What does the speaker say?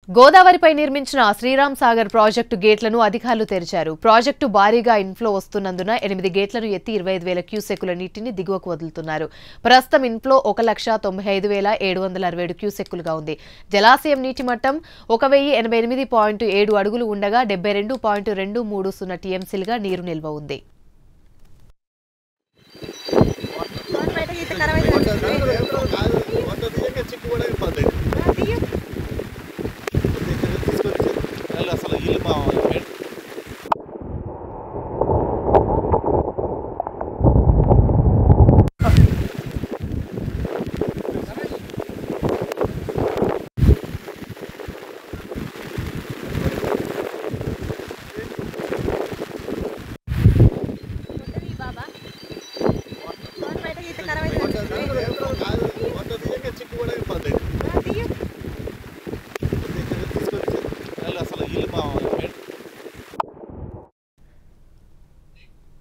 గోదావరిపై నిర్మించిన శ్రీరామ్ సాగర్ ప్రాజెక్టు గేట్లను అధికారులు తెరిచారు ప్రాజెక్టు భారీగా ఇన్ఫ్లో వస్తున్నందున ఎనిమిది గేట్లను ఎత్తి ఇరవై ఐదు వేల క్యూసెక్కుల నీటిని దిగువకు వదులుతున్నారు ప్రస్తుతం ఇన్ఫ్లో ఒక లక్ష తొంభై ఐదు వేల ఏడు వందల అరవై ఏడు క్యూసెక్కులుగా ఉంది జలాశయం నీటి మట్టం ఒక వెయ్యి ఎనభై ఎనిమిది పాయింట్ ఏడు అడుగులు ఉండగా డెబ్బై రెండు పాయింట్ రెండు మూడు సున్నా టీఎంసీలుగా నీరు నిల్వ ఉంది అసలు ఇల్లు మా అసలు ఇల్లు మా